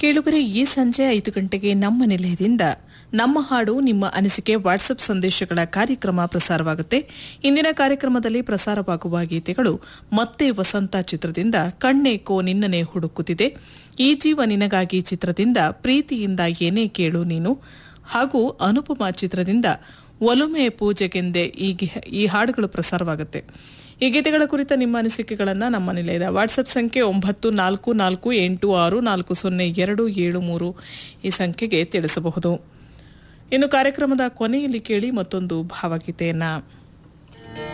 ಕೇಳುಗರೆ ಈ ಸಂಜೆ ಐದು ಗಂಟೆಗೆ ನಮ್ಮ ನಿಲಯದಿಂದ ನಮ್ಮ ಹಾಡು ನಿಮ್ಮ ಅನಿಸಿಕೆ ವಾಟ್ಸಪ್ ಸಂದೇಶಗಳ ಕಾರ್ಯಕ್ರಮ ಪ್ರಸಾರವಾಗುತ್ತೆ ಇಂದಿನ ಕಾರ್ಯಕ್ರಮದಲ್ಲಿ ಪ್ರಸಾರವಾಗುವ ಗೀತೆಗಳು ಮತ್ತೆ ವಸಂತ ಚಿತ್ರದಿಂದ ಕಣ್ಣೇಕೋ ನಿನ್ನನೆ ಹುಡುಕುತ್ತಿದೆ ಈ ಜೀವ ನಿನಗಾಗಿ ಚಿತ್ರದಿಂದ ಪ್ರೀತಿಯಿಂದ ಏನೇ ಕೇಳು ನೀನು ಹಾಗೂ ಅನುಪಮ ಚಿತ್ರದಿಂದ ಒಲುಮೆ ಪೂಜೆಗೆಂದೆ ಈ ಗಿ- ಈ ಹಾಡುಗಳು ಪ್ರಸಾರವಾಗುತ್ತೆ ಈ ಗೀತೆಗಳ ಕುರಿತ ನಿಮ್ಮ ಅನಿಸಿಕೆಗಳನ್ನು ನಮ್ಮ ನಿಲಯದ ವಾಟ್ಸಪ್ ಸಂಖ್ಯೆ ಒಂಬತ್ತು ನಾಲ್ಕು ನಾಲ್ಕು ಎಂಟು ಆರು ನಾಲ್ಕು ಸೊನ್ನೆ ಎರಡು ಏಳು ಮೂರು ಈ ಸಂಖ್ಯೆಗೆ ತಿಳಿಸಬಹುದು ಇನ್ನು ಕಾರ್ಯಕ್ರಮದ ಕೊನೆಯಲ್ಲಿ ಕೇಳಿ ಮತ್ತೊಂದು ಭಾವಗೀತೆಯನ್ನ